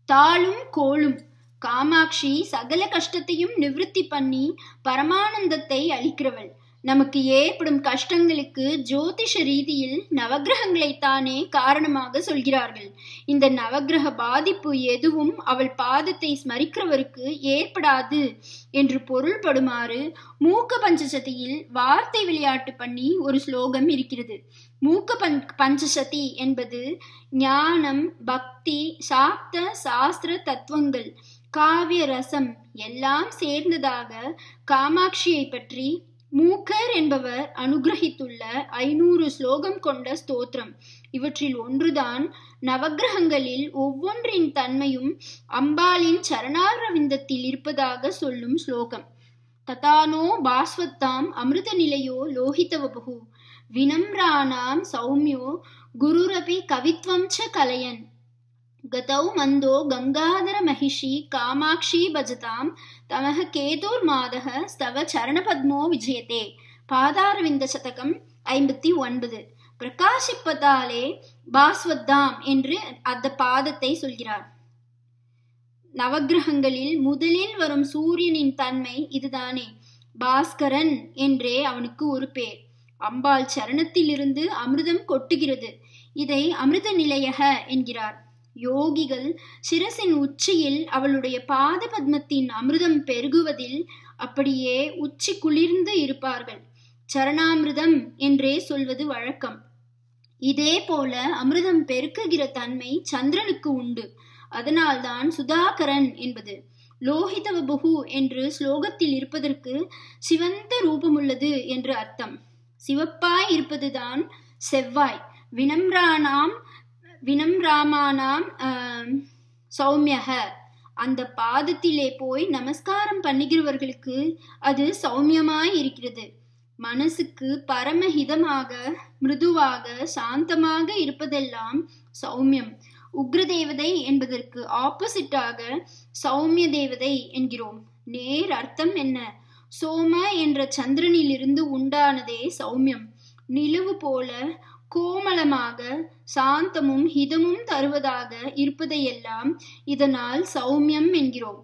தாளும் கோளும் காமாட்சி சகல கஷ்டத்தையும் நிவிருத்தி பண்ணி பரமானந்தத்தை அளிக்கிறவள் நமக்கு ஏற்படும் கஷ்டங்களுக்கு ஜோதிஷ ரீதியில் நவகிரகங்களைத்தானே காரணமாக சொல்கிறார்கள் இந்த நவகிரக பாதிப்பு எதுவும் அவள் பாதத்தை ஸ்மரிக்கிறவருக்கு ஏற்படாது என்று பொருள்படுமாறு மூக்க பஞ்சசதியில் வார்த்தை விளையாட்டு பண்ணி ஒரு ஸ்லோகம் இருக்கிறது மூக்க பஞ் பஞ்சசதி என்பது ஞானம் பக்தி சாக்த சாஸ்திர தத்துவங்கள் காவிய ரசம் எல்லாம் சேர்ந்ததாக காமாட்சியை பற்றி மூக்கர் என்பவர் அனுகிரகித்துள்ள ஐநூறு ஸ்லோகம் கொண்ட ஸ்தோத்திரம் இவற்றில் ஒன்றுதான் நவகிரகங்களில் ஒவ்வொன்றின் தன்மையும் அம்பாளின் சரணாரவிந்தத்தில் இருப்பதாக சொல்லும் ஸ்லோகம் ததானோ பாஸ்வத்தாம் அமிர்த நிலையோ லோகிதவபு வினம்ராணாம் சௌமியோ குருரபி கவித்வம் ச கலையன் गतौ मन्दो गङ्गाधरमहिषी कामाक्षी भजतां तमः केतुर्मादः स्तव சரணபத்மோ விஜயதே பாதாரவிந்த சதகம் ஐம்பத்தி ஒன்பது பிரகாசிப்பதாலே பாஸ்வத்தாம் என்று அந்த பாதத்தை சொல்கிறார் நவகிரகங்களில் முதலில் வரும் சூரியனின் தன்மை இதுதானே பாஸ்கரன் என்றே அவனுக்கு ஒரு பேர் அம்பாள் சரணத்திலிருந்து அமிர்தம் கொட்டுகிறது இதை அமிர்த நிலையக என்கிறார் யோகிகள் சிரசின் உச்சியில் அவளுடைய பாத பத்மத்தின் அமிர்தம் பெருகுவதில் அப்படியே உச்சி குளிர்ந்து இருப்பார்கள் சரணாமிர்தம் என்றே சொல்வது வழக்கம் இதே போல அமிர்தம் பெருக்குகிற தன்மை சந்திரனுக்கு உண்டு அதனால்தான் சுதாகரன் என்பது லோகிதவபுகு என்று ஸ்லோகத்தில் இருப்பதற்கு சிவந்த ரூபமுள்ளது என்று அர்த்தம் சிவப்பாய் இருப்பதுதான் செவ்வாய் வினம்ரானாம் வினம்ராமானாம் சௌமியக அந்த பாதத்திலே போய் நமஸ்காரம் பண்ணுகிறவர்களுக்கு அது சௌமியமாய் இருக்கிறது மனசுக்கு பரமஹிதமாக மிருதுவாக சாந்தமாக இருப்பதெல்லாம் சௌமியம் உக்ர தேவதை என்பதற்கு ஆப்போசிட்டாக சௌமிய தேவதை என்கிறோம் நேர் அர்த்தம் என்ன சோம என்ற சந்திரனிலிருந்து உண்டானதே சௌமியம் நிலவு போல கோமளமாக சாந்தமும் ஹிதமும் தருவதாக இருப்பதையெல்லாம் இதனால் சௌமியம் என்கிறோம்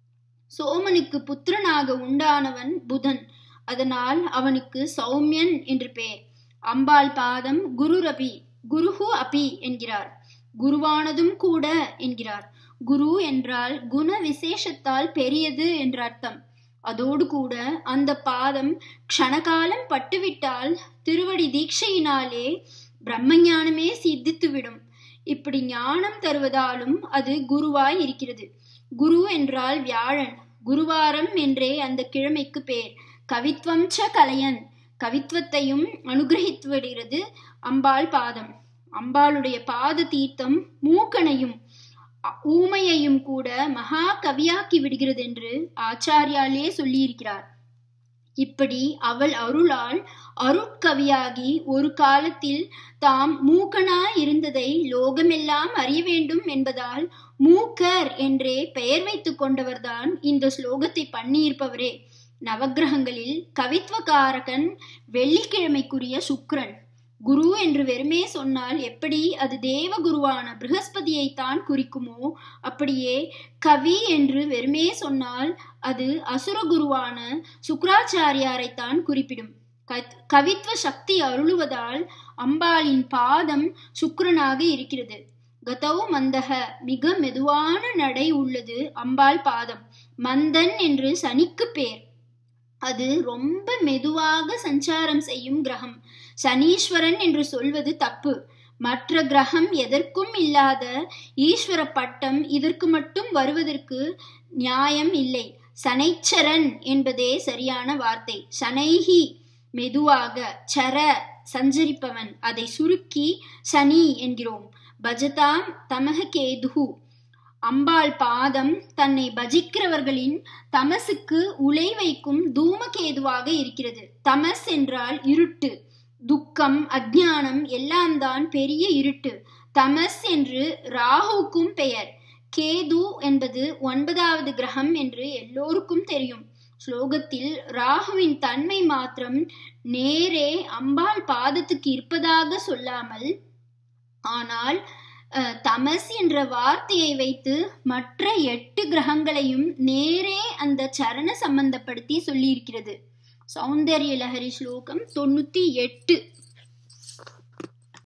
சோமனுக்கு புத்திரனாக உண்டானவன் புதன் அதனால் அவனுக்கு சௌமியன் என்று பெயர் அம்பாள் பாதம் குரு ரபி குருஹு அபி என்கிறார் குருவானதும் கூட என்கிறார் குரு என்றால் குண விசேஷத்தால் பெரியது என்ற அர்த்தம் அதோடு கூட அந்த பாதம் க்ஷணகாலம் பட்டுவிட்டால் திருவடி தீட்சையினாலே பிரம்மஞானமே சித்தித்துவிடும் இப்படி ஞானம் தருவதாலும் அது குருவாய் இருக்கிறது குரு என்றால் வியாழன் குருவாரம் என்றே அந்த கிழமைக்கு பேர் கவித்வம் ச கலையன் கவித்வத்தையும் அனுகிரகித்து விடுகிறது அம்பாள் பாதம் அம்பாளுடைய பாத தீர்த்தம் மூக்கனையும் ஊமையையும் கூட மகா கவியாக்கி விடுகிறது என்று ஆச்சாரியாலே சொல்லியிருக்கிறார் இப்படி அவள் அருளால் அருட்கவியாகி ஒரு காலத்தில் தாம் மூக்கனாய் இருந்ததை லோகமெல்லாம் அறிய வேண்டும் என்பதால் மூக்கர் என்றே பெயர் வைத்துக் கொண்டவர்தான் இந்த ஸ்லோகத்தை பண்ணியிருப்பவரே நவகிரகங்களில் கவித்வகாரகன் வெள்ளிக்கிழமைக்குரிய சுக்ரன் குரு என்று வெறுமே சொன்னால் எப்படி அது தேவ குருவான பிருகஸ்பதியை தான் குறிக்குமோ அப்படியே கவி என்று வெறுமே சொன்னால் அது அசுர குருவான சுக்கராச்சாரியாரைத்தான் குறிப்பிடும் கவித்வ சக்தி அருளுவதால் அம்பாளின் பாதம் சுக்ரனாக இருக்கிறது கதவு மந்தக மிக மெதுவான நடை உள்ளது அம்பாள் பாதம் மந்தன் என்று சனிக்கு பேர் அது ரொம்ப மெதுவாக சஞ்சாரம் செய்யும் கிரகம் சனீஸ்வரன் என்று சொல்வது தப்பு மற்ற கிரகம் எதற்கும் இல்லாத ஈஸ்வர பட்டம் இதற்கு மட்டும் வருவதற்கு நியாயம் இல்லை சனைச்சரன் என்பதே சரியான வார்த்தை சனைஹி மெதுவாக சர சஞ்சரிப்பவன் அதை சுருக்கி சனி என்கிறோம் பஜதாம் தமக கேதுகு அம்பாள் பாதம் தன்னை பஜிக்கிறவர்களின் தமசுக்கு உலை வைக்கும் தூமகேதுவாக இருக்கிறது தமஸ் என்றால் இருட்டு துக்கம் அஜ்ஞானம் எல்லாம் தான் பெரிய இருட்டு தமஸ் என்று ராகுவுக்கும் பெயர் கேது என்பது ஒன்பதாவது கிரகம் என்று எல்லோருக்கும் தெரியும் ஸ்லோகத்தில் ராகுவின் தன்மை மாத்திரம் நேரே அம்பாள் பாதத்துக்கு இருப்பதாக சொல்லாமல் ஆனால் அஹ், தமஸ் என்ற வார்த்தையை வைத்து மற்ற எட்டு கிரகங்களையும் நேரே அந்த சரண சம்பந்தப்படுத்தி சொல்லியிருக்கிறது சௌந்தர்ய லஹரி ஸ்லோகம் தொண்ணூத்தி எட்டு